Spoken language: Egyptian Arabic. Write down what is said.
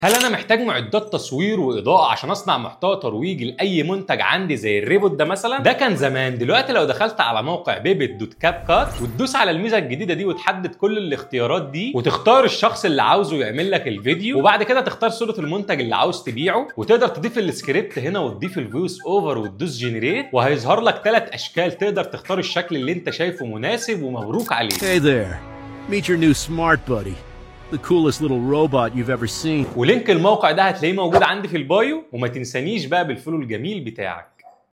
هل انا محتاج معدات تصوير واضاءه عشان اصنع محتوى ترويجي لاي منتج عندي زي الريبوت ده مثلا ده كان زمان دلوقتي لو دخلت على موقع بيبت دوت كاب كات وتدوس على الميزه الجديده دي وتحدد كل الاختيارات دي وتختار الشخص اللي عاوزه يعمل لك الفيديو وبعد كده تختار صوره المنتج اللي عاوز تبيعه وتقدر تضيف السكريبت هنا وتضيف الفويس اوفر وتدوس جنريت وهيظهر لك ثلاث اشكال تقدر تختار الشكل اللي انت شايفه مناسب ومبروك عليك Hey there. Meet your new smart buddy. The coolest little robot you've ever seen. ولينك الموقع ده هتلاقيه موجود عندي في البايو وما تنسانيش بقى بالفولو الجميل بتاعك